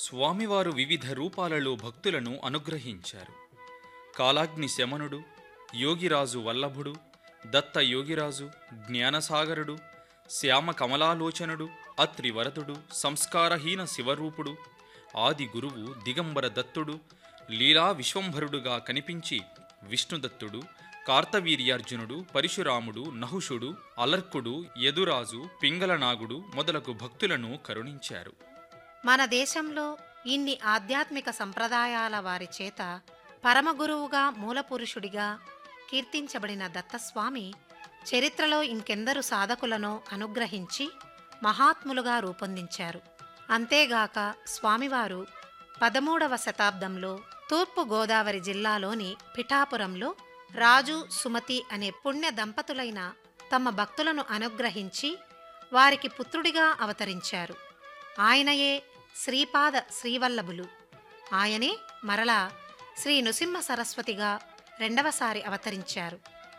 స్వామివారు వివిధ రూపాలలో భక్తులను అనుగ్రహించారు కాలాగ్ని శమనుడు యోగిరాజు వల్లభుడు దత్త యోగిరాజు జ్ఞానసాగరుడు శ్యామ కమలాలోచనుడు అత్రి వరదుడు సంస్కారహీన శివరూపుడు ఆది గురువు దిగంబర దత్తుడు లీలా విశ్వంభరుడుగా కనిపించి విష్ణుదత్తుడు కార్తవీర్యార్జునుడు పరశురాముడు నహుషుడు అలర్కుడు యదురాజు పింగళనాగుడు మొదలగు భక్తులను కరుణించారు మన దేశంలో ఇన్ని ఆధ్యాత్మిక సంప్రదాయాల వారి చేత పరమగురువుగా మూలపురుషుడిగా కీర్తించబడిన దత్తస్వామి చరిత్రలో ఇంకెందరు సాధకులను అనుగ్రహించి మహాత్ములుగా రూపొందించారు అంతేగాక స్వామివారు పదమూడవ శతాబ్దంలో తూర్పు గోదావరి జిల్లాలోని పిఠాపురంలో రాజు సుమతి అనే పుణ్య దంపతులైన తమ భక్తులను అనుగ్రహించి వారికి పుత్రుడిగా అవతరించారు ఆయనయే శ్రీపాద శ్రీవల్లభులు ఆయనే మరలా శ్రీ నృసింహ సరస్వతిగా రెండవసారి అవతరించారు